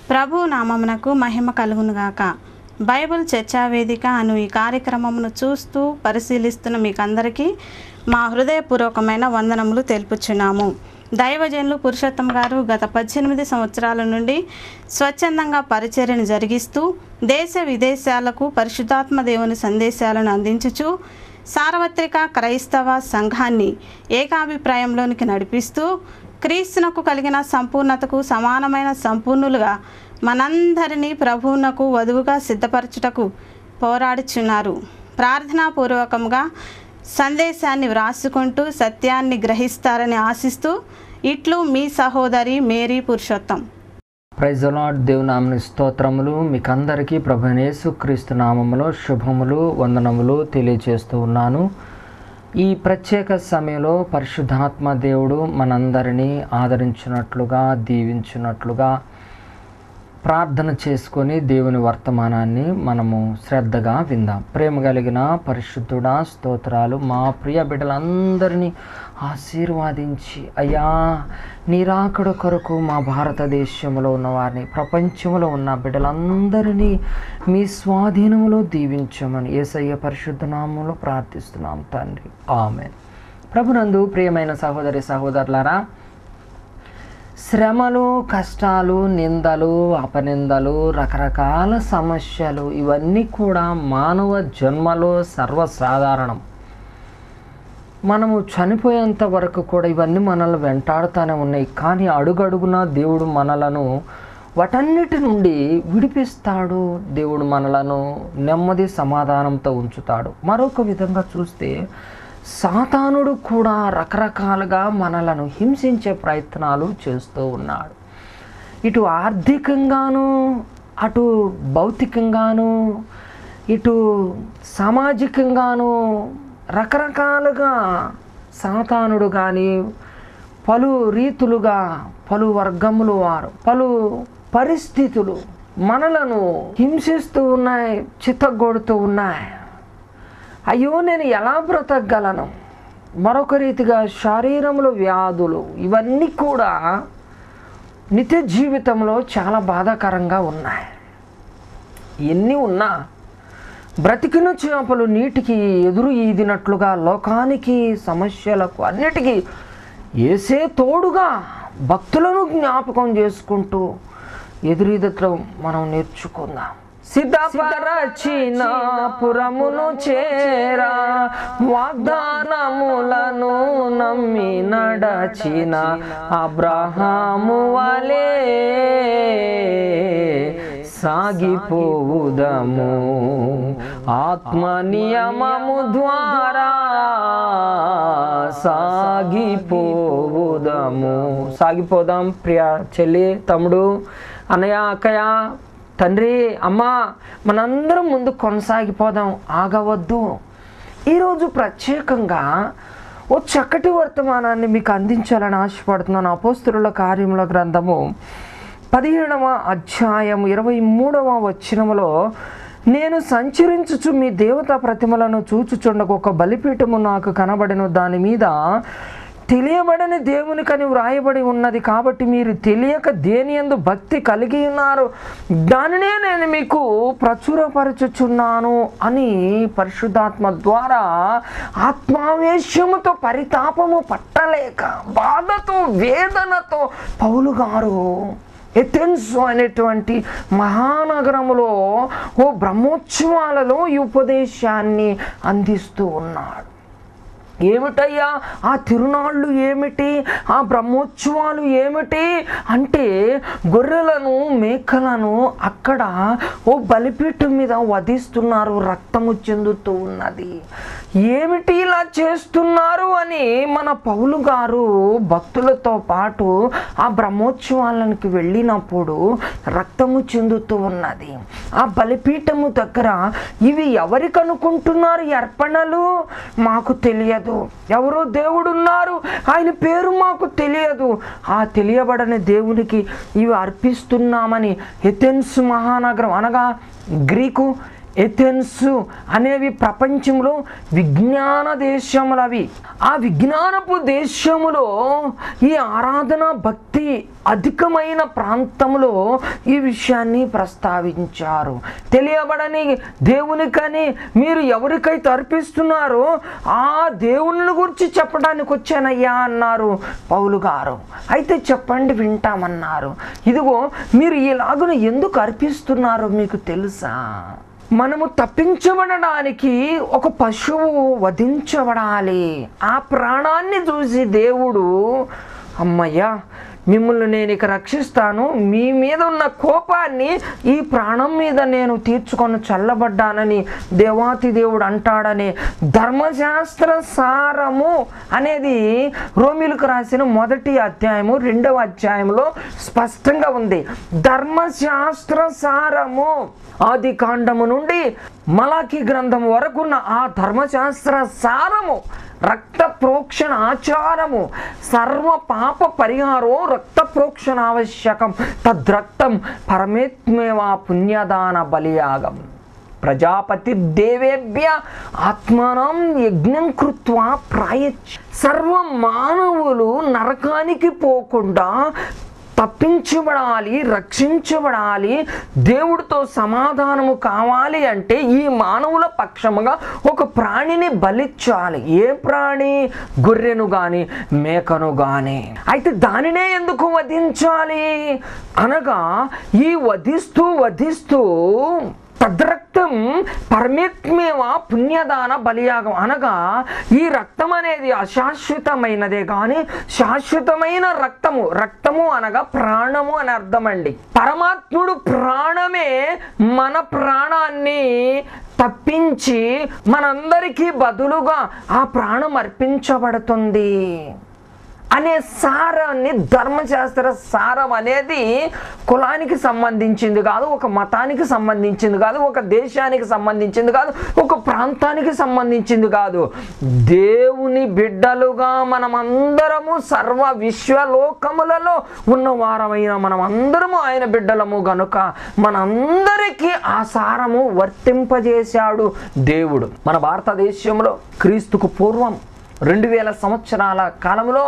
ప్రభు నామమునకు మహిమ కలుగునుగాక బైబిల్ చర్చా వేదిక అను ఈ కార్యక్రమమును చూస్తూ పరిశీలిస్తున్న మీకందరికీ మా హృదయపూర్వకమైన వందనములు తెలుపుచున్నాము దైవజనులు పురుషోత్తం గారు గత పద్దెనిమిది సంవత్సరాల నుండి స్వచ్ఛందంగా పరిచర్యను జరిగిస్తూ దేశ విదేశాలకు పరిశుద్ధాత్మ దేవుని సందేశాలను అందించుచు సార్వత్రిక క్రైస్తవ సంఘాన్ని ఏకాభిప్రాయంలోనికి నడిపిస్తూ క్రీస్తునకు కలిగిన సంపూర్ణతకు సమానమైన సంపూర్ణులుగా మనందరినీ ప్రభువునకు వధువుగా సిద్ధపరచుటకు పోరాడుచున్నారు ప్రార్థనాపూర్వకంగా సందేశాన్ని వ్రాసుకుంటూ సత్యాన్ని గ్రహిస్తారని ఆశిస్తూ ఇట్లు మీ సహోదరి మేరీ పురుషోత్తం ప్రైజ్ లార్డ్ దేవునామని స్తోత్రములు మీకందరికీ ప్రభనేసు క్రీస్తు నామములో శుభములు వందనములు తెలియజేస్తూ ఉన్నాను ఈ ప్రత్యేక సమయంలో పరిశుద్ధాత్మ దేవుడు మనందరినీ ఆదరించినట్లుగా దీవించినట్లుగా ప్రార్థన చేసుకొని దేవుని వర్తమానాన్ని మనము శ్రద్ధగా విందాం ప్రేమ కలిగిన పరిశుద్ధుడా స్తోత్రాలు మా ప్రియ బిడ్డలందరినీ ఆశీర్వాదించి అయ్యా నీరాకడ కొరకు మా భారతదేశంలో ఉన్న వారిని ప్రపంచంలో ఉన్న బిడ్డలందరినీ మీ స్వాధీనంలో దీవించమని ఏసయ్య పరిశుద్ధ నామంలో ప్రార్థిస్తున్నాం తండ్రి ఆమె ప్రభునందు ప్రియమైన సహోదరి సహోదరులారా శ్రమలు కష్టాలు నిందలు అపనిందలు రకరకాల సమస్యలు ఇవన్నీ కూడా మానవ జన్మలో సర్వసాధారణం మనము చనిపోయేంత వరకు కూడా ఇవన్నీ మనల్ని వెంటాడుతూనే ఉన్నాయి కానీ అడుగడుగున దేవుడు మనలను వాటన్నిటి నుండి విడిపిస్తాడు దేవుడు మనలను నెమ్మది సమాధానంతో ఉంచుతాడు మరొక విధంగా చూస్తే సాతానుడు కూడా రకరకాలుగా మనలను హింసించే ప్రయత్నాలు చేస్తూ ఉన్నాడు ఇటు ఆర్థికంగాను అటు భౌతికంగాను ఇటు సామాజికంగాను రకరకాలుగా సాతానుడు కానీ పలు రీతులుగా పలు వర్గములు వారు పలు పరిస్థితులు మనలను హింసిస్తూ ఉన్నాయి చిత్తగొడుతూ ఉన్నాయి అయ్యో నేను ఎలా బ్రతకగలను మరొక రీతిగా శరీరంలో వ్యాధులు ఇవన్నీ కూడా నిత్య జీవితంలో చాలా బాధాకరంగా ఉన్నాయి ఎన్ని ఉన్నా బ్రతికిన చేపలు నీటికి ఎదురు ఈదినట్లుగా లోకానికి సమస్యలకు అన్నిటికీ ఏసే తోడుగా భక్తులను జ్ఞాపకం చేసుకుంటూ ఎదురీదట్లో మనం నేర్చుకుందాం సిద్ధపరచిన పురమును చేరా వాగ్దానములను నమ్మి నడచిన అబ్రహాము వలే సాగిపోవుదము ఆత్మ నియమము ద్వారా సాగిపోవుదము సాగిపోదాం ప్రియ చెల్లి తమ్ముడు అన్నయ్య అక్కయ్య తండ్రి అమ్మ మనందరం ముందు కొనసాగిపోదాం ఆగవద్దు ఈరోజు ప్రత్యేకంగా ఓ చక్కటి వర్తమానాన్ని మీకు అందించాలని ఆశపడుతున్నాను అపోస్తుల కార్యముల గ్రంథము పదిహేడవ అధ్యాయం ఇరవై మూడవ వచనములో నేను సంచరించుచు మీ దేవతా ప్రతిమలను చూచుచుండకు ఒక బలిపీఠము నాకు కనబడిన దాని మీద తెలియబడని దేవునికని వ్రాయబడి ఉన్నది కాబట్టి మీరు తెలియక దేని యందు భక్తి కలిగి ఉన్నారు దానినే నేను మీకు ప్రచురపరచుచున్నాను అని పరిశుద్ధాత్మ ద్వారా ఆత్మావేశముతో పరితాపము పట్టలేక బాధతో వేదనతో పౌలు గారు ఎథెన్స్ అనేటువంటి మహానగరములో ఓ బ్రహ్మోత్సవాలలో ఈ ఉపదేశాన్ని అందిస్తూ ఉన్నాడు ఏమిటయ్యా ఆ తిరునాళ్ళు ఏమిటి ఆ బ్రహ్మోత్సవాలు ఏమిటి అంటే గొర్రెలను మేకలను అక్కడ ఓ బలిపీఠం మీద వధిస్తున్నారు రక్తము చెందుతూ ఉన్నది ఏమిటి ఇలా చేస్తున్నారు అని మన పౌలు గారు భక్తులతో పాటు ఆ బ్రహ్మోత్సవాలకి వెళ్ళినప్పుడు రక్తము చెందుతూ ఉన్నది ఆ బలిపీఠము దగ్గర ఇవి ఎవరికి అనుకుంటున్నారు ఈ అర్పణలు మాకు తెలియదు ఎవరో దేవుడు ఉన్నారు ఆయన పేరు మాకు తెలియదు ఆ తెలియబడని దేవునికి ఇవి అర్పిస్తున్నామని ఎథెన్స్ మహానగరం అనగా గ్రీకు ఎథెన్స్ అనేవి ప్రపంచంలో విజ్ఞాన దేశములు అవి ఆ విజ్ఞానపు దేశములో ఈ ఆరాధన భక్తి అధికమైన ప్రాంతంలో ఈ విషయాన్ని ప్రస్తావించారు తెలియబడని దేవునికని మీరు ఎవరికైతే అర్పిస్తున్నారో ఆ దేవుని గురించి చెప్పడానికి వచ్చానయ్యా అన్నారు పౌలు గారు అయితే చెప్పండి వింటామన్నారు ఇదిగో మీరు ఇలాగున ఎందుకు అర్పిస్తున్నారో మీకు తెలుసా మనము తప్పించబడడానికి ఒక పశువు వధించబడాలి ఆ ప్రాణాన్ని చూసి దేవుడు అమ్మయ్యా మిమ్మల్ని నేను ఇక రక్షిస్తాను మీ మీద ఉన్న కోపాన్ని ఈ ప్రాణం మీద నేను తీర్చుకొని చల్లబడ్డానని దేవాతి దేవుడు అంటాడని ధర్మశాస్త్ర సారము అనేది రోమిలకు రాసిన మొదటి అధ్యాయము రెండవ అధ్యాయంలో స్పష్టంగా ఉంది ధర్మశాస్త్ర సారము ఆది కాండము నుండి మలాకి గ్రంథం వరకున్న ఆ ధర్మశాస్త్ర సారము రక్త ప్రోక్షణ ఆచారము సర్వ పాప పరిహారో రక్త ప్రోక్షణ ఆవశ్యకం తద్రక్తం పరమేత్మేవా పుణ్యదాన బలియాగం ప్రజాపతి దేవేభ్య ఆత్మానం యజ్ఞం కృత్వా ప్రాయచ్ సర్వ మానవులు నరకానికి పోకుండా తప్పించబడాలి రక్షించబడాలి దేవుడితో సమాధానము కావాలి అంటే ఈ మానవుల పక్షముగా ఒక ప్రాణిని బలిచ్చాలి ఏ ప్రాణి గొర్రెను గాని మేకను గాని అయితే దానినే ఎందుకు వధించాలి అనగా ఈ వధిస్తూ వధిస్తూ తద్రక్తం పరమేత్మేవ పుణ్యదాన బలియాగం అనగా ఈ రక్తం అనేది అశాశ్వతమైనదే కానీ శాశ్వతమైన రక్తము రక్తము అనగా ప్రాణము అని అర్థం అండి పరమాత్ముడు ప్రాణమే మన ప్రాణాన్ని తప్పించి మనందరికీ బదులుగా ఆ ప్రాణం అర్పించబడుతుంది అనే సారాన్ని ధర్మశాస్త్ర సారం అనేది కులానికి సంబంధించింది కాదు ఒక మతానికి సంబంధించింది కాదు ఒక దేశానికి సంబంధించింది కాదు ఒక ప్రాంతానికి సంబంధించింది కాదు దేవుని బిడ్డలుగా మనమందరము సర్వ విశ్వలోకములలో ఉన్న వారమైన మనమందరము ఆయన బిడ్డలము గనుక మనందరికీ ఆ సారము వర్తింపజేశాడు దేవుడు మన భారతదేశంలో క్రీస్తుకు పూర్వం రెండు వేల సంవత్సరాల కాలంలో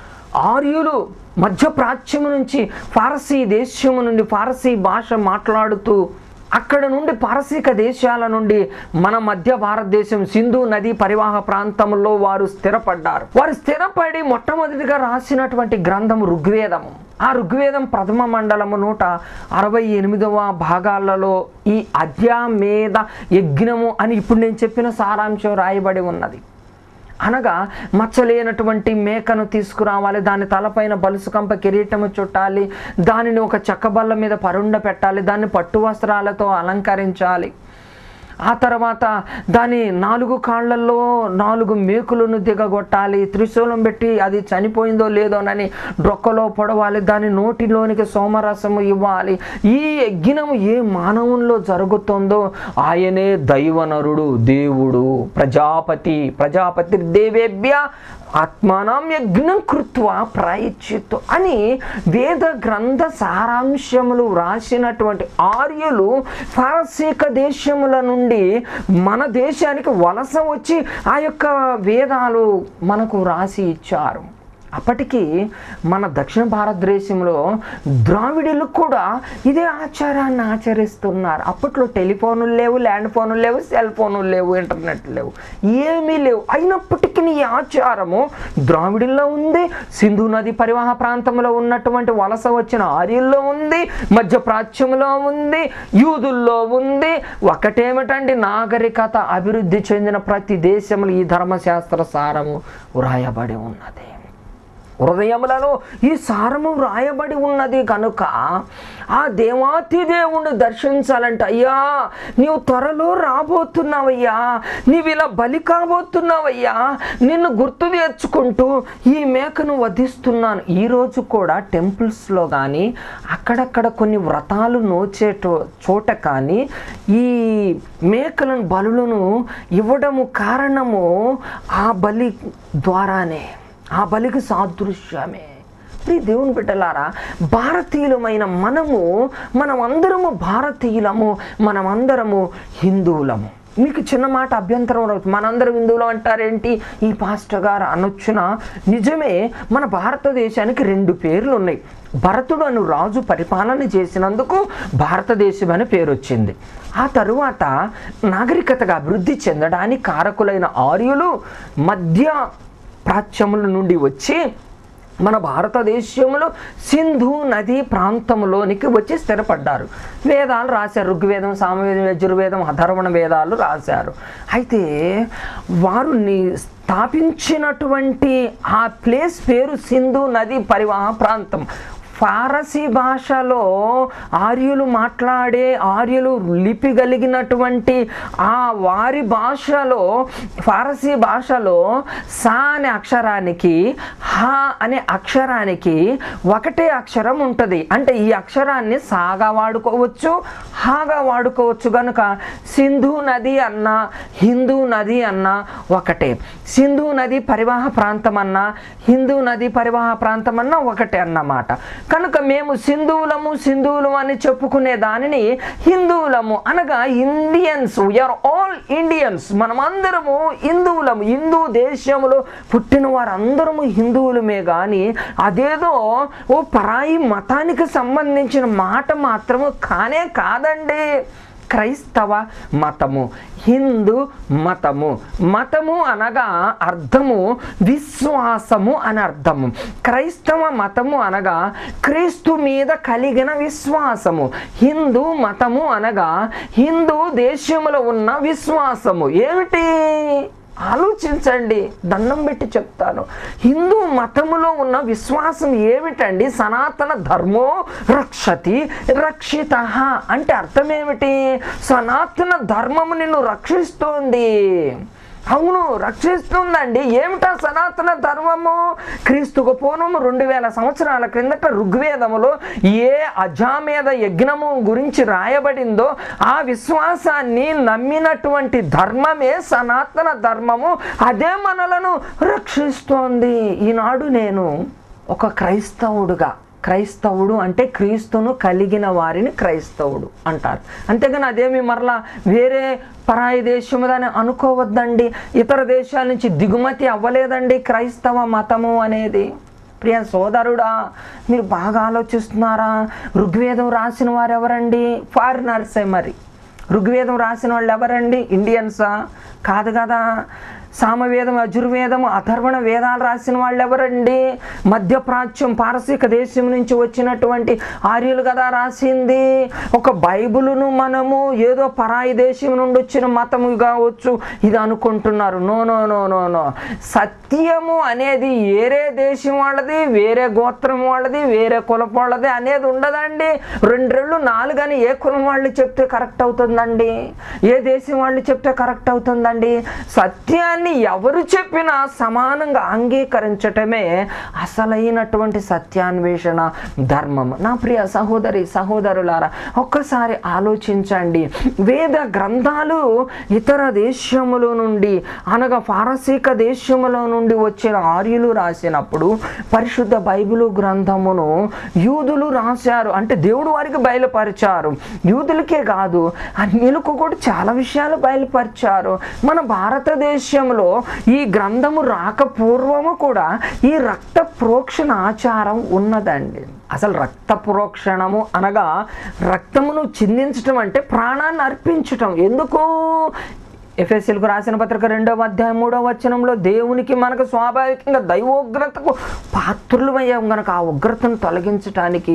ఆర్యులు మధ్య ప్రాచ్యము నుంచి ఫారసీ దేశము నుండి ఫారసీ భాష మాట్లాడుతూ అక్కడ నుండి పారసీక దేశాల నుండి మన మధ్య భారతదేశం సింధు నది పరివాహ ప్రాంతంలో వారు స్థిరపడ్డారు వారు స్థిరపడి మొట్టమొదటిగా రాసినటువంటి గ్రంథం ఋగ్వేదము ఆ ఋగ్వేదం ప్రథమ మండలము నూట అరవై ఎనిమిదవ భాగాలలో ఈ అధ్యామేద యజ్ఞము అని ఇప్పుడు నేను చెప్పిన సారాంశం రాయబడి ఉన్నది అనగా మచ్చలేనటువంటి మేకను తీసుకురావాలి దాని తలపైన బలుసుకంప కిరీటము చుట్టాలి దానిని ఒక చెక్కబల్ల మీద పరుండ పెట్టాలి దాన్ని పట్టు వస్త్రాలతో అలంకరించాలి ఆ తర్వాత దాని నాలుగు కాళ్ళల్లో నాలుగు మేకులను దిగగొట్టాలి త్రిశూలం పెట్టి అది చనిపోయిందో లేదోనని డొక్కలో పొడవాలి దాని నోటిలోనికి సోమరసము ఇవ్వాలి ఈ యజ్ఞము ఏ మానవుల్లో జరుగుతుందో ఆయనే దైవనరుడు దేవుడు ప్రజాపతి ప్రజాపతి దేవేభ్య ఆత్మానం యజ్ఞం కృత్వ ప్రాయశ్చిత్తు అని వేద గ్రంథ సారాంశములు రాసినటువంటి ఆర్యులు పారసీక దేశముల నుండి మన దేశానికి వలస వచ్చి ఆ యొక్క వేదాలు మనకు రాసి ఇచ్చారు అప్పటికి మన దక్షిణ భారతదేశంలో ద్రావిడులు కూడా ఇదే ఆచారాన్ని ఆచరిస్తున్నారు అప్పట్లో టెలిఫోనులు లేవు ల్యాండ్ ఫోనులు లేవు సెల్ ఫోనులు లేవు ఇంటర్నెట్ లేవు ఏమీ లేవు అయినప్పటికీ ఈ ఆచారము ద్రావిడుల్లో ఉంది సింధు నది పరివాహ ప్రాంతంలో ఉన్నటువంటి వలస వచ్చిన ఆర్యుల్లో ఉంది మధ్య ప్రాచ్యంలో ఉంది యూదుల్లో ఉంది ఒకటేమిటండి నాగరికత అభివృద్ధి చెందిన ప్రతి దేశంలో ఈ ధర్మశాస్త్ర సారము వ్రాయబడి ఉన్నది హృదయములలో ఈ సారము వ్రాయబడి ఉన్నది కనుక ఆ దేవాతి దేవుణ్ణి దర్శించాలంటే అయ్యా నీవు త్వరలో రాబోతున్నావయ్యా నీవు ఇలా బలి కాబోతున్నావయ్యా నిన్ను గుర్తు తెచ్చుకుంటూ ఈ మేకను వధిస్తున్నాను ఈరోజు కూడా టెంపుల్స్లో కానీ అక్కడక్కడ కొన్ని వ్రతాలు నోచే టో- చోట కానీ ఈ మేకలను బలులను ఇవ్వడము కారణము ఆ బలి ద్వారానే ఆ బలికి సాదృశ్యమే ప్రియ దేవుని బిడ్డలారా భారతీయులమైన మనము మనమందరము భారతీయులము మనమందరము హిందువులము మీకు చిన్న మాట అభ్యంతరం రావచ్చు మనందరం హిందువులు అంటారేంటి ఈ పాస్టర్ గారు అనొచ్చున నిజమే మన భారతదేశానికి రెండు పేర్లు ఉన్నాయి భరతుడు అను రాజు పరిపాలన చేసినందుకు భారతదేశం అనే పేరు వచ్చింది ఆ తరువాత నాగరికతగా అభివృద్ధి చెందడానికి కారకులైన ఆర్యులు మధ్య ప్రాచ్యముల నుండి వచ్చి మన భారతదేశంలో సింధు నది ప్రాంతంలోనికి వచ్చి స్థిరపడ్డారు వేదాలు రాశారు ఋగ్వేదం సామవేదం యజుర్వేదం అధర్వణ వేదాలు రాశారు అయితే వారు ని- స్థాపించినటువంటి ఆ ప్లేస్ పేరు సింధు నది పరివాహ ప్రాంతం ఫారసీ భాషలో ఆర్యులు మాట్లాడే ఆర్యులు లిపి కలిగినటువంటి ఆ వారి భాషలో ఫారసీ భాషలో సా అనే అక్షరానికి హా అనే అక్షరానికి ఒకటే అక్షరం ఉంటుంది అంటే ఈ అక్షరాన్ని సాగా వాడుకోవచ్చు హాగా వాడుకోవచ్చు కనుక సింధు నది అన్న హిందూ నది అన్న ఒకటే సింధు నది పరివాహ ప్రాంతం అన్న హిందూ నది పరివాహ ప్రాంతం అన్న ఒకటే అన్నమాట కనుక మేము సింధువులము సింధువులము అని చెప్పుకునే దానిని హిందువులము అనగా ఇండియన్స్ వీఆర్ ఆల్ ఇండియన్స్ మనమందరము హిందువులము హిందూ దేశంలో పుట్టిన వారందరము హిందువులమే కానీ అదేదో ఓ పరాయి మతానికి సంబంధించిన మాట మాత్రము కానే కాదండి క్రైస్తవ మతము హిందూ మతము మతము అనగా అర్థము విశ్వాసము అని అర్థము క్రైస్తవ మతము అనగా క్రీస్తు మీద కలిగిన విశ్వాసము హిందూ మతము అనగా హిందూ దేశంలో ఉన్న విశ్వాసము ఏమిటి ఆలోచించండి దండం పెట్టి చెప్తాను హిందూ మతములో ఉన్న విశ్వాసం ఏమిటండి సనాతన ధర్మో రక్షతి రక్షిత అంటే అర్థం ఏమిటి సనాతన ధర్మము నిన్ను రక్షిస్తోంది అవును రక్షిస్తుందండి ఏమిటా సనాతన ధర్మము క్రీస్తుకు పూర్వము రెండు వేల సంవత్సరాల క్రిందట ఋగ్వేదములో ఏ అజామేద యజ్ఞము గురించి రాయబడిందో ఆ విశ్వాసాన్ని నమ్మినటువంటి ధర్మమే సనాతన ధర్మము అదే మనలను రక్షిస్తోంది ఈనాడు నేను ఒక క్రైస్తవుడుగా క్రైస్తవుడు అంటే క్రీస్తును కలిగిన వారిని క్రైస్తవుడు అంటారు అంతేగాని అదేమి మరలా వేరే పరాయి దేశముదని అనుకోవద్దండి ఇతర దేశాల నుంచి దిగుమతి అవ్వలేదండి క్రైస్తవ మతము అనేది ప్రియ సోదరుడా మీరు బాగా ఆలోచిస్తున్నారా ఋగ్వేదం రాసిన వారు ఎవరండి ఫారినర్సే మరి ఋగ్వేదం రాసిన వాళ్ళు ఎవరండి ఇండియన్సా కాదు కదా సామవేదం అజుర్వేదం అథర్వణ వేదాలు రాసిన వాళ్ళు ఎవరండి మధ్యప్రాచ్యం పారసీక దేశం నుంచి వచ్చినటువంటి ఆర్యులు కదా రాసింది ఒక బైబిలును మనము ఏదో పరాయి దేశం నుండి వచ్చిన మతము కావచ్చు ఇది అనుకుంటున్నారు no no no no no సత్యము అనేది వేరే దేశం వాళ్ళది వేరే గోత్రం వాళ్ళది వేరే కులం వాళ్ళది అనేది ఉండదండి రెండు రెళ్ళు నాలుగు అని ఏ కులం వాళ్ళు చెప్తే కరెక్ట్ అవుతుందండి ఏ దేశం వాళ్ళు చెప్తే కరెక్ట్ అవుతుందండి సత్యాన్ని ఎవరు చెప్పినా సమానంగా అంగీకరించటమే అసలైనటువంటి సత్యాన్వేషణ ధర్మం నా ప్రియ సహోదరి సహోదరులారా ఒక్కసారి ఆలోచించండి వేద గ్రంథాలు ఇతర దేశముల నుండి అనగా పారసీక దేశముల నుండి వచ్చిన ఆర్యులు రాసినప్పుడు పరిశుద్ధ బైబిలు గ్రంథమును యూదులు రాశారు అంటే దేవుడు వారికి బయలుపరిచారు యూదులకే కాదు అన్యులకు కూడా చాలా విషయాలు బయలుపరిచారు మన భారతదేశంలో ఈ గ్రంథము రాక పూర్వము కూడా ఈ రక్త ప్రోక్షణ ఆచారం ఉన్నదండి అసలు రక్త ప్రోక్షణము అనగా రక్తమును చిందించటం అంటే ప్రాణాన్ని అర్పించటం ఎందుకు ఎఫ్ఎస్సీలకు రాసిన పత్రిక రెండవ అధ్యాయం మూడవ వచనంలో దేవునికి మనకు స్వాభావికంగా దైవోగ్రతకు పాత్రులు అయ్యాం కనుక ఆ ఉగ్రతను తొలగించటానికి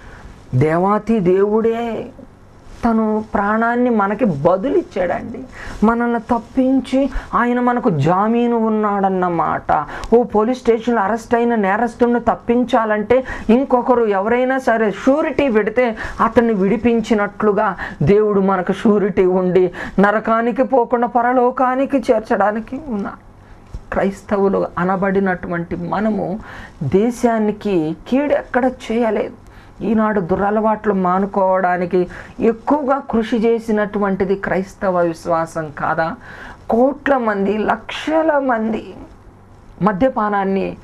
దేవాతి దేవుడే తను ప్రాణాన్ని మనకి బదులిచ్చాడండి మనల్ని తప్పించి ఆయన మనకు జామీను ఉన్నాడన్నమాట ఓ పోలీస్ స్టేషన్లో అరెస్ట్ అయిన నేరస్తుడిని తప్పించాలంటే ఇంకొకరు ఎవరైనా సరే షూరిటీ పెడితే అతన్ని విడిపించినట్లుగా దేవుడు మనకు షూరిటీ ఉండి నరకానికి పోకుండా పరలోకానికి చేర్చడానికి ఉన్నాడు క్రైస్తవులు అనబడినటువంటి మనము దేశానికి కీడెక్కడ చేయలేదు ఈనాడు దురలవాట్లు మానుకోవడానికి ఎక్కువగా కృషి చేసినటువంటిది క్రైస్తవ విశ్వాసం కాదా కోట్ల మంది లక్షల మంది మద్యపానాన్ని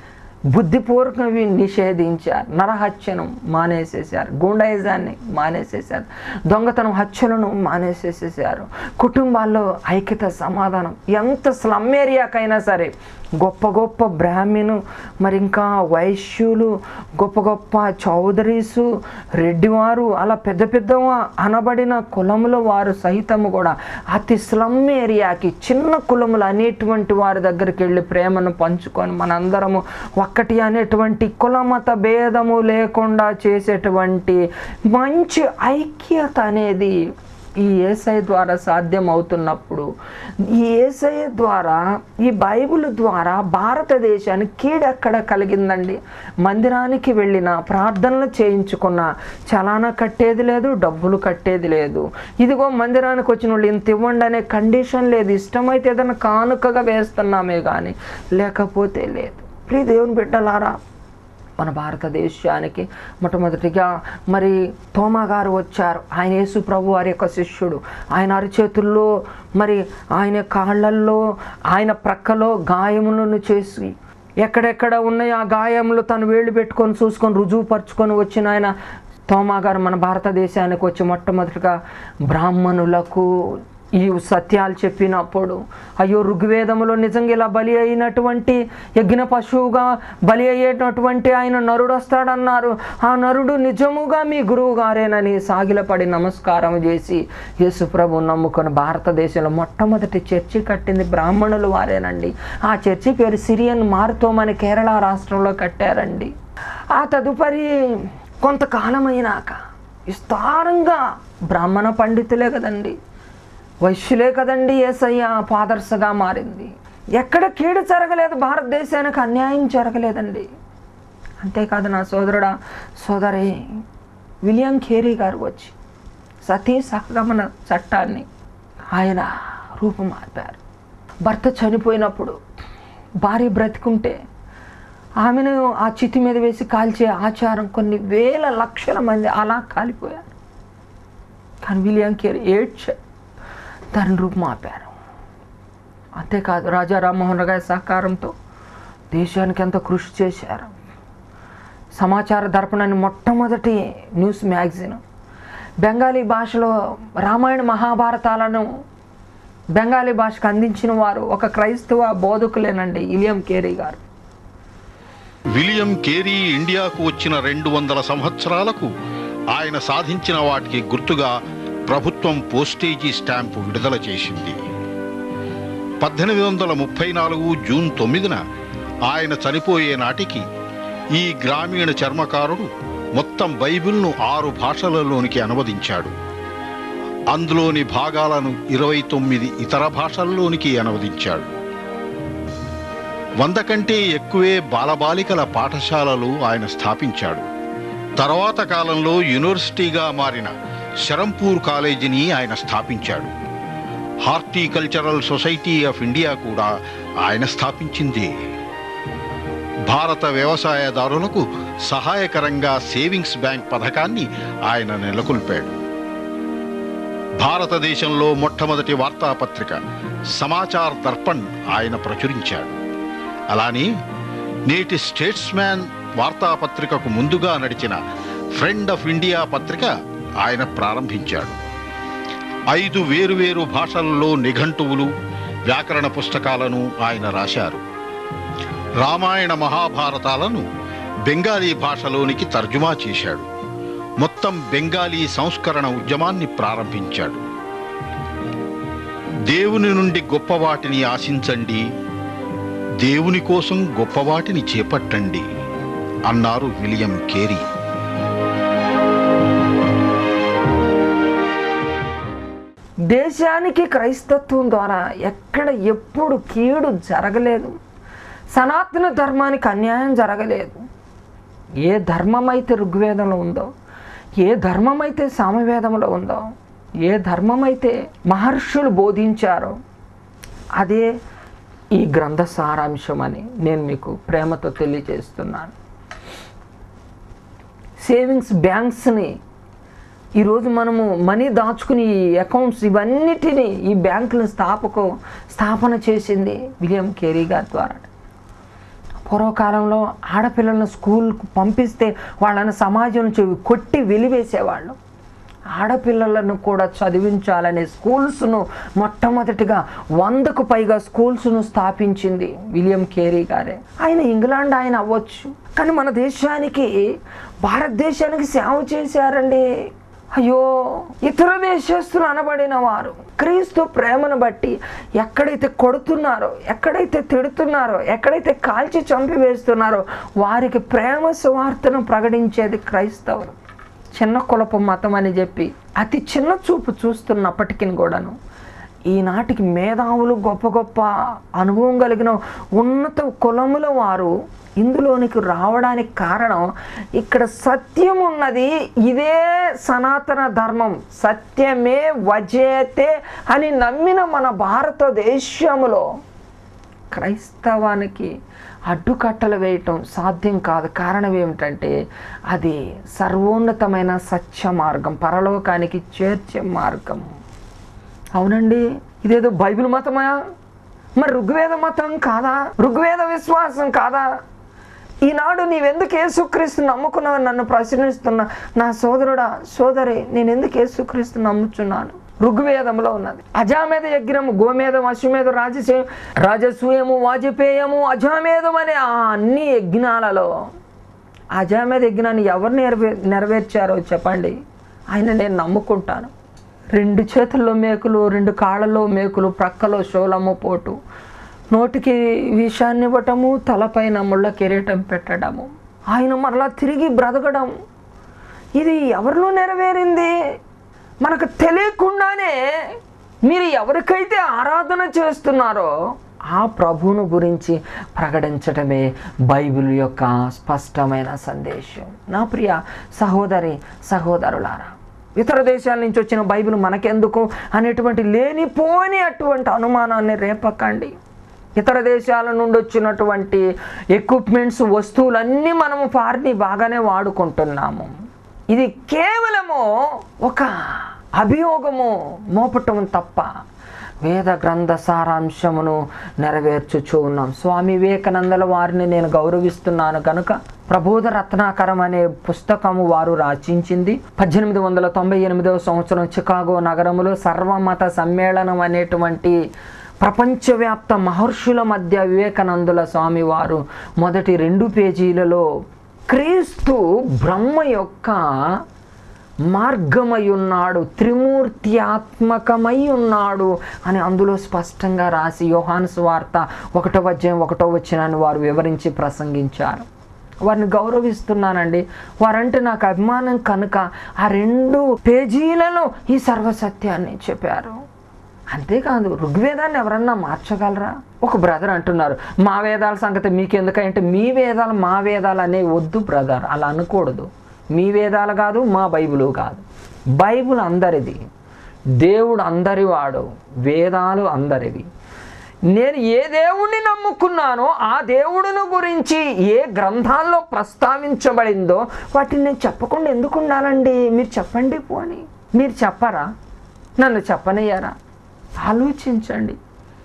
బుద్ధిపూర్వకంగా నిషేధించారు నరహత్యను మానేసేసారు గుండాయిజాన్ని మానేసేసారు దొంగతనం హత్యలను మానేసేసేసారు కుటుంబాల్లో ఐక్యత సమాధానం ఎంత స్లమ్ ఏరియాకైనా సరే గొప్ప గొప్ప బ్రాహ్మణు మరి ఇంకా వైశ్యులు గొప్ప గొప్ప చౌదరీసు రెడ్డివారు అలా పెద్ద పెద్ద అనబడిన కులముల వారు సహితము కూడా అతి స్లమ్ ఏరియాకి చిన్న కులములు అనేటువంటి వారి దగ్గరికి వెళ్ళి ప్రేమను పంచుకొని మనందరము ఒక్కటి అనేటువంటి కులమత భేదము లేకుండా చేసేటువంటి మంచి ఐక్యత అనేది ఈ ఏసఐ ద్వారా సాధ్యం అవుతున్నప్పుడు ఈ ఏసఐ ద్వారా ఈ బైబిల్ ద్వారా భారతదేశానికి కీడెక్కడ కలిగిందండి మందిరానికి వెళ్ళిన ప్రార్థనలు చేయించుకున్న చలానా కట్టేది లేదు డబ్బులు కట్టేది లేదు ఇదిగో మందిరానికి వచ్చిన వాళ్ళు ఇంత ఇవ్వండి అనే కండిషన్ లేదు ఇష్టమైతే ఏదైనా కానుకగా వేస్తున్నామే కానీ లేకపోతే లేదు ప్లీజ్ దేవుని బిడ్డలారా మన భారతదేశానికి మొట్టమొదటిగా మరి తోమా గారు వచ్చారు ఆయన యేసు ప్రభు వారి యొక్క శిష్యుడు ఆయన అరిచేతుల్లో మరి ఆయన కాళ్ళల్లో ఆయన ప్రక్కలో గాయములను చేసి ఎక్కడెక్కడ ఉన్నాయో ఆ గాయములు తను వేళ్ళు పెట్టుకొని చూసుకొని రుజువు పరుచుకొని వచ్చిన ఆయన తోమా గారు మన భారతదేశానికి వచ్చి మొట్టమొదటిగా బ్రాహ్మణులకు ఈ సత్యాలు చెప్పినప్పుడు అయ్యో ఋగ్వేదములో నిజంగా ఇలా బలి అయినటువంటి యజ్ఞ పశువుగా బలి అయ్యేటటువంటి ఆయన నరుడు వస్తాడన్నారు ఆ నరుడు నిజముగా మీ గురువు గారేనని సాగిలపడి నమస్కారం చేసి యేసుప్రభు నమ్ముకొని భారతదేశంలో మొట్టమొదటి చర్చి కట్టింది బ్రాహ్మణులు వారేనండి ఆ చర్చి పేరు సిరియన్ మార్తోమని కేరళ రాష్ట్రంలో కట్టారండి ఆ తదుపరి కొంతకాలమైనాక విస్తారంగా బ్రాహ్మణ పండితులే కదండి వైశ్యులే కదండి ఏసయ్య పాదర్శగా మారింది ఎక్కడ కీడు జరగలేదు భారతదేశానికి అన్యాయం జరగలేదండి అంతేకాదు నా సోదరుడా సోదరి విలియం ఖేరీ గారు వచ్చి సతీ సహగమన చట్టాన్ని ఆయన రూపుమార్పారు భర్త చనిపోయినప్పుడు భార్య బ్రతికుంటే ఆమెను ఆ చితి మీద వేసి కాల్చే ఆచారం కొన్ని వేల లక్షల మంది అలా కాలిపోయారు కానీ విలియం కేర్ ఏడ్చారు దాని రూపుమాపారు అంతేకాదు రాజా రామ్మోహన్ రావు గారి సహకారంతో దేశానికి ఎంతో కృషి చేశారు సమాచార దర్పణాన్ని మొట్టమొదటి న్యూస్ మ్యాగజైన్ బెంగాలీ భాషలో రామాయణ మహాభారతాలను బెంగాలీ భాషకు అందించిన వారు ఒక క్రైస్తవ బోధకులేనండి ఇలియం కేరీ గారు విలియం కేరీ ఇండియాకు వచ్చిన రెండు వందల సంవత్సరాలకు ఆయన సాధించిన వాటికి గుర్తుగా ప్రభుత్వం పోస్టేజీ స్టాంపు విడుదల చేసింది పద్దెనిమిది వందల ముప్పై నాలుగు జూన్ తొమ్మిదిన ఆయన చనిపోయే నాటికి ఈ గ్రామీణ చర్మకారుడు మొత్తం బైబిల్ను ఆరు భాషలలోనికి అనువదించాడు అందులోని భాగాలను ఇరవై తొమ్మిది ఇతర భాషల్లోనికి అనువదించాడు వంద కంటే ఎక్కువే బాలబాలికల పాఠశాలలు ఆయన స్థాపించాడు తర్వాత కాలంలో యూనివర్సిటీగా మారిన శరంపూర్ కాలేజీని ఆయన స్థాపించాడు హార్టికల్చరల్ సొసైటీ ఆఫ్ ఇండియా కూడా ఆయన స్థాపించింది భారత వ్యవసాయదారులకు సహాయకరంగా సేవింగ్స్ బ్యాంక్ పథకాన్ని ఆయన నెలకొల్పాడు భారతదేశంలో మొట్టమొదటి వార్తాపత్రిక సమాచార్ దర్పణ్ ఆయన ప్రచురించాడు అలానే నేటి స్టేట్స్మ్యాన్ వార్తాపత్రికకు ముందుగా నడిచిన ఫ్రెండ్ ఆఫ్ ఇండియా పత్రిక ఆయన ప్రారంభించాడు ఐదు వేరువేరు భాషల్లో నిఘంటువులు వ్యాకరణ పుస్తకాలను ఆయన రాశారు రామాయణ మహాభారతాలను బెంగాలీ భాషలోనికి తర్జుమా చేశాడు మొత్తం బెంగాలీ సంస్కరణ ఉద్యమాన్ని ప్రారంభించాడు దేవుని నుండి గొప్ప వాటిని ఆశించండి దేవుని కోసం గొప్పవాటిని చేపట్టండి అన్నారు విలియం కేరీ దేశానికి క్రైస్తత్వం ద్వారా ఎక్కడ ఎప్పుడు కీడు జరగలేదు సనాతన ధర్మానికి అన్యాయం జరగలేదు ఏ ధర్మం అయితే ఋగ్వేదంలో ఉందో ఏ ధర్మం అయితే సామవేదంలో ఉందో ఏ ధర్మం అయితే మహర్షులు బోధించారో అదే ఈ గ్రంథ సారాంశం అని నేను మీకు ప్రేమతో తెలియజేస్తున్నాను సేవింగ్స్ బ్యాంక్స్ని ఈరోజు మనము మనీ దాచుకుని ఈ అకౌంట్స్ ఇవన్నిటిని ఈ బ్యాంకుల స్థాపకు స్థాపన చేసింది విలియం కేరీ గారి ద్వారా పూర్వకాలంలో ఆడపిల్లలను స్కూల్కు పంపిస్తే వాళ్ళని సమాజం నుంచి కొట్టి వెలివేసేవాళ్ళు ఆడపిల్లలను కూడా చదివించాలనే స్కూల్స్ను మొట్టమొదటిగా వందకు పైగా స్కూల్స్ను స్థాపించింది విలియం కేరీ గారే ఆయన ఇంగ్లాండ్ ఆయన అవ్వచ్చు కానీ మన దేశానికి భారతదేశానికి సేవ చేశారండి అయ్యో ఇతర దేశస్తులు అనబడిన వారు క్రీస్తు ప్రేమను బట్టి ఎక్కడైతే కొడుతున్నారో ఎక్కడైతే తిడుతున్నారో ఎక్కడైతే కాల్చి చంపివేస్తున్నారో వారికి ప్రేమ సువార్తను ప్రకటించేది క్రైస్తవులు చిన్న కులపు మతం అని చెప్పి అతి చిన్న చూపు చూస్తున్నప్పటికీ కూడాను ఈనాటికి మేధావులు గొప్ప గొప్ప అనుభవం కలిగిన ఉన్నత కులముల వారు ఇందులోనికి రావడానికి కారణం ఇక్కడ సత్యం ఉన్నది ఇదే సనాతన ధర్మం సత్యమే వజేతే అని నమ్మిన మన భారతదేశంలో క్రైస్తవానికి అడ్డుకట్టలు వేయటం సాధ్యం కాదు కారణం ఏమిటంటే అది సర్వోన్నతమైన సత్య మార్గం పరలోకానికి చేర్చే మార్గం అవునండి ఇదేదో బైబిల్ మతమా మరి ఋగ్వేద మతం కాదా ఋగ్వేద విశ్వాసం కాదా ఈనాడు నీవెందుకు యేసుక్రీస్తు నమ్ముకున్నావు నన్ను ప్రశ్నిస్తున్నా నా సోదరుడా సోదరి నేను ఎందుకు యేసుక్రీస్తు నమ్ముచున్నాను ఋగ్వేదంలో ఉన్నది అజామేధ యజ్ఞము గోమేధం అశ్వమేధం రాజసే రాజసూయము వాజపేయము అజామేధం అనే ఆ అన్ని యజ్ఞాలలో అజామేధ యజ్ఞాన్ని ఎవరు నెరవే నెరవేర్చారో చెప్పండి ఆయన నేను నమ్ముకుంటాను రెండు చేతుల్లో మేకులు రెండు కాళ్ళలో మేకులు ప్రక్కలో శూలము పోటు నోటికి విషాన్ని ఇవ్వటము తలపైన ముళ్ళ కిరీటం పెట్టడము ఆయన మరలా తిరిగి బ్రతకడం ఇది ఎవరిలో నెరవేరింది మనకు తెలియకుండానే మీరు ఎవరికైతే ఆరాధన చేస్తున్నారో ఆ ప్రభువును గురించి ప్రకటించడమే బైబిల్ యొక్క స్పష్టమైన సందేశం నా ప్రియ సహోదరి సహోదరులారా ఇతర దేశాల నుంచి వచ్చిన బైబిల్ మనకెందుకు అనేటువంటి లేనిపోని అటువంటి అనుమానాన్ని రేపకండి ఇతర దేశాల నుండి వచ్చినటువంటి ఎక్విప్మెంట్స్ వస్తువులన్నీ మనము వారిని బాగానే వాడుకుంటున్నాము ఇది కేవలము ఒక అభియోగము మోపటం తప్ప వేద గ్రంథ సారాంశమును నెరవేర్చుచూ ఉన్నాం స్వామి వివేకానందల వారిని నేను గౌరవిస్తున్నాను కనుక ప్రబోధ రత్నాకరం అనే పుస్తకము వారు రచించింది పద్దెనిమిది వందల తొంభై ఎనిమిదవ సంవత్సరం చికాగో నగరములో సర్వమత సమ్మేళనం అనేటువంటి ప్రపంచవ్యాప్త మహర్షుల మధ్య వివేకానందుల స్వామి వారు మొదటి రెండు పేజీలలో క్రీస్తు బ్రహ్మ యొక్క మార్గమై ఉన్నాడు త్రిమూర్త్యాత్మకమై ఉన్నాడు అని అందులో స్పష్టంగా రాసి యోహాను వార్త ఒకటో అధ్యాయం ఒకటో వచ్చినాన్ని వారు వివరించి ప్రసంగించారు వారిని గౌరవిస్తున్నానండి వారంటే నాకు అభిమానం కనుక ఆ రెండు పేజీలలో ఈ సర్వసత్యాన్ని చెప్పారు అంతేకాదు ఋగ్వేదాన్ని ఎవరన్నా మార్చగలరా ఒక బ్రదర్ అంటున్నారు మా వేదాల సంగతి మీకెందుకంటే మీ వేదాలు మా వేదాలు అనే వద్దు బ్రదర్ అలా అనకూడదు మీ వేదాలు కాదు మా బైబిల్ కాదు బైబిల్ అందరిది దేవుడు అందరివాడు వేదాలు అందరివి నేను ఏ దేవుణ్ణి నమ్ముకున్నానో ఆ దేవుడును గురించి ఏ గ్రంథాల్లో ప్రస్తావించబడిందో వాటిని నేను చెప్పకుండా ఎందుకు ఉండాలండి మీరు చెప్పండి పోని మీరు చెప్పరా నన్ను చెప్పనయ్యారా ఆలోచించండి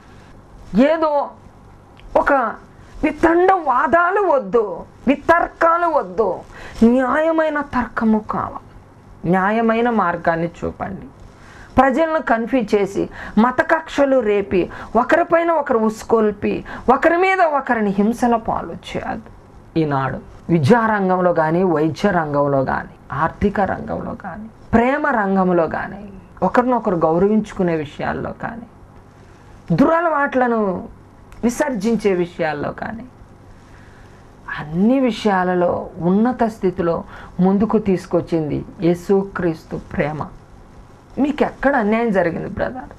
ఏదో ఒక వితండ వాదాలు వద్దు వితర్కాలు వద్దు న్యాయమైన తర్కము కావాలి న్యాయమైన మార్గాన్ని చూపండి ప్రజలను కన్ఫ్యూజ్ చేసి మత కక్షలు రేపి ఒకరిపైన ఒకరు ఉసుకొల్పి ఒకరి మీద ఒకరిని హింసల పాలు చేయదు ఈనాడు విద్యారంగంలో కానీ వైద్య రంగంలో కానీ ఆర్థిక రంగంలో కానీ ప్రేమ రంగంలో కానీ ఒకరినొకరు గౌరవించుకునే విషయాల్లో కానీ దురలవాట్లను విసర్జించే విషయాల్లో కానీ అన్ని విషయాలలో ఉన్నత స్థితిలో ముందుకు తీసుకొచ్చింది యేసుక్రీస్తు ప్రేమ మీకు ఎక్కడ అన్యాయం జరిగింది బ్రదర్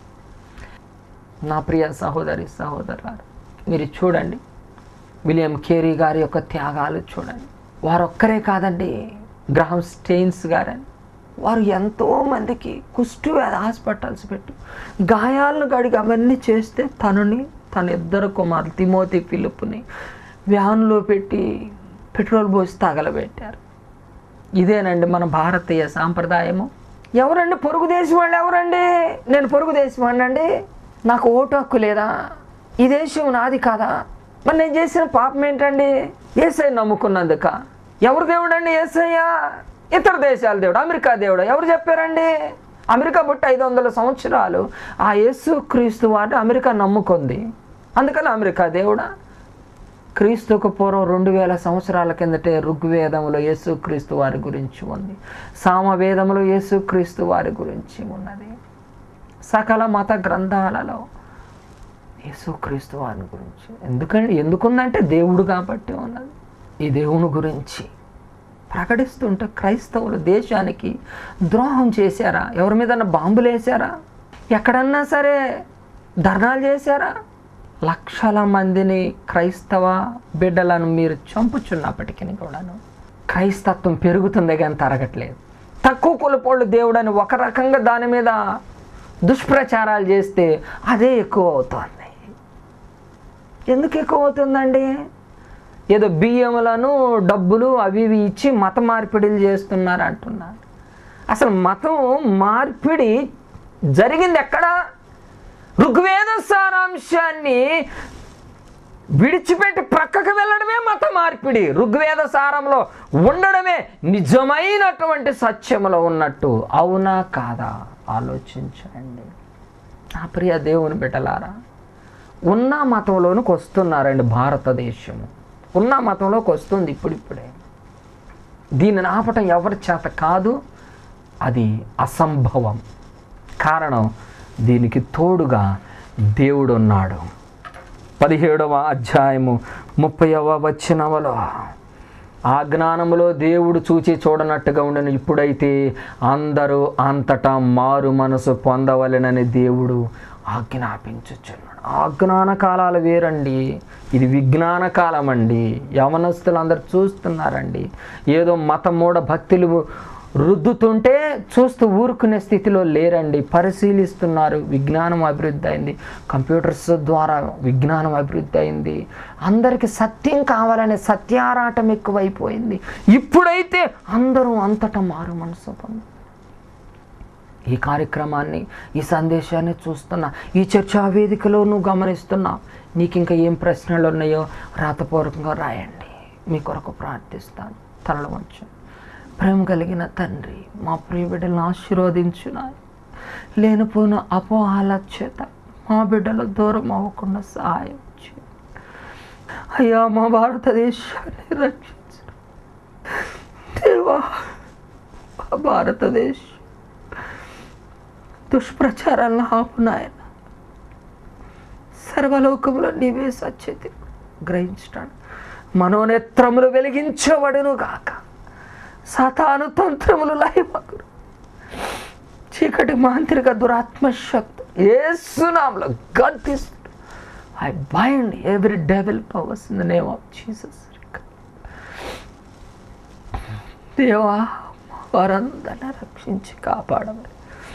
నా ప్రియ సహోదరి సహోదరులారు మీరు చూడండి విలియం కేరీ గారి యొక్క త్యాగాలు చూడండి వారు ఒక్కరే కాదండి గ్రహం స్టెయిన్స్ గారని వారు ఎంతో మందికి కుష్టు వ్యాధి హాస్పిటల్స్ పెట్టి గాయాలను గడిగి అవన్నీ చేస్తే తనని తన ఇద్దరు కుమారులు తిమోతి పిలుపుని వ్యాన్లో పెట్టి పెట్రోల్ పోసి తగలబెట్టారు ఇదేనండి మన భారతీయ సాంప్రదాయము ఎవరండి పొరుగు దేశం వాళ్ళు ఎవరండి నేను పొరుగు దేశం అండి నాకు ఓటు హక్కు లేదా ఈ దేశం నాది కాదా మరి నేను చేసిన పాపం ఏంటండి ఏసై నమ్ముకున్నందుక ఎవరు దేవుడు అండి ఏసయ్య ఇతర దేశాల దేవుడు అమెరికా దేవుడు ఎవరు చెప్పారండి అమెరికా పుట్టి ఐదు వందల సంవత్సరాలు ఆ యేసు క్రీస్తు వారిని అమెరికా నమ్ముకుంది అందుకని అమెరికా దేవుడా క్రీస్తుకు పూర్వం రెండు వేల సంవత్సరాల కిందటే ఋగ్వేదంలో యేసుక్రీస్తు వారి గురించి ఉంది సామవేదంలో యేసుక్రీస్తు వారి గురించి ఉన్నది సకల మత గ్రంథాలలో యేసుక్రీస్తు వారి గురించి ఎందుకంటే ఎందుకుందంటే దేవుడు కాబట్టి ఉన్నది ఈ దేవుని గురించి ప్రకటిస్తుంటే క్రైస్తవులు దేశానికి ద్రోహం చేశారా ఎవరి మీద బాంబులు వేశారా ఎక్కడన్నా సరే ధర్నాలు చేశారా లక్షల మందిని క్రైస్తవ బిడ్డలను మీరు చంపుచున్నప్పటికీ కూడాను క్రైస్తత్వం పెరుగుతుంది కానీ తరగట్లేదు తక్కువ కులపోళ్ళు దేవుడని ఒక రకంగా దాని మీద దుష్ప్రచారాలు చేస్తే అదే ఎక్కువ అవుతుంది ఎందుకు ఎక్కువ అవుతుందండి ఏదో బియ్యములను డబ్బులు అవి ఇవి ఇచ్చి మత మార్పిడిలు చేస్తున్నారు అంటున్నారు అసలు మతం మార్పిడి జరిగింది ఎక్కడ ఋగ్వేద సారాంశాన్ని విడిచిపెట్టి ప్రక్కకు వెళ్ళడమే మత మార్పిడి ఋగ్వేద సారంలో ఉండడమే నిజమైనటువంటి సత్యములో ఉన్నట్టు అవునా కాదా ఆలోచించండి నా ప్రియ దేవుని బిడ్డలారా ఉన్న మతంలోనికి వస్తున్నారండి భారతదేశము ఉన్న మతంలోకి వస్తుంది ఇప్పుడిప్పుడే దీనిని ఆపటం ఎవరి చేత కాదు అది అసంభవం కారణం దీనికి తోడుగా దేవుడు ఉన్నాడు పదిహేడవ అధ్యాయము ముప్పైవ వచనములో ఆ జ్ఞానములో దేవుడు చూచి చూడనట్టుగా ఉండను ఇప్పుడైతే అందరూ అంతటా మారు మనసు పొందవలెనని దేవుడు ఆజ్ఞాపించుచున్నాడు ఆజ్ఞాన కాలాలు వేరండి ఇది విజ్ఞాన కాలం అండి యవనస్తులు అందరు చూస్తున్నారండి ఏదో మత మూఢ భక్తులు రుద్దుతుంటే చూస్తూ ఊరుకునే స్థితిలో లేరండి పరిశీలిస్తున్నారు విజ్ఞానం అభివృద్ధి అయింది కంప్యూటర్స్ ద్వారా విజ్ఞానం అభివృద్ధి అయింది అందరికీ సత్యం కావాలనే సత్యారాటం ఎక్కువైపోయింది ఇప్పుడైతే అందరూ అంతటా మారు మనసు పొంది ఈ కార్యక్రమాన్ని ఈ సందేశాన్ని చూస్తున్నా ఈ చర్చా వేదికలో నువ్వు గమనిస్తున్నా నీకు ఇంకా ఏం ప్రశ్నలు ఉన్నాయో రాతపూర్వకంగా రాయండి మీ కొరకు ప్రార్థిస్తాను తలలు వంచు ప్రేమ కలిగిన తండ్రి మా ప్రియ బిడ్డలను ఆశీర్వదించున లేనిపోయిన అపోహాల చేత మా బిడ్డలు దూరం అవ్వకుండా సహాయం చేయి అయ్యా మా భారతదేశాన్ని రక్షించు దేవా మా భారతదేశం దుష్ప్రచారాలను ఆపు నాయన సర్వలోకములో నీవే సత్యతి గ్రహించడానికి మనోనేత్రములు వెలిగించబడును గాక సాతాను తంత్రములు లయమగురు చీకటి మాంత్రిక దురాత్మశక్తి ఏసునామలో గర్తిస్తూ I bind every devil powers in the name of Jesus దేవా వారందరిని రక్షించి కాపాడమని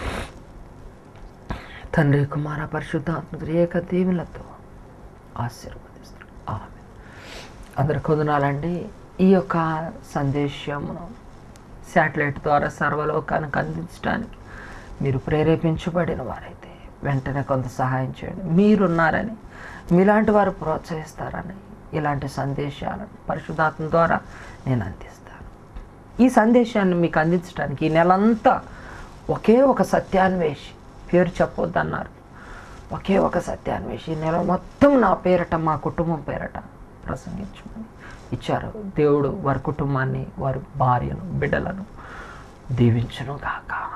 తండ్రి కుమార పరిశుద్ధాత్మ ఏక దీవులతో ఆశీర్వదిస్తారు ఆమె అందరు కొందనాలండి ఈ యొక్క సందేశమును శాటిలైట్ ద్వారా సర్వలోకానికి అందించడానికి మీరు ప్రేరేపించబడిన వారైతే వెంటనే కొంత సహాయం చేయండి మీరున్నారని మీలాంటి వారు ప్రోత్సహిస్తారని ఇలాంటి సందేశాలను పరిశుద్ధాత్మ ద్వారా నేను అందిస్తాను ఈ సందేశాన్ని మీకు అందించడానికి ఈ నెలంతా ఒకే ఒక సత్యాన్వేషి పేరు చెప్పొద్దన్నారు ఒకే ఒక సత్యాన్వేషి ఈ నెల మొత్తం నా పేరట మా కుటుంబం పేరట ప్రసంగించమని ఇచ్చారు దేవుడు వారి కుటుంబాన్ని వారి భార్యను బిడ్డలను దీవించును గాక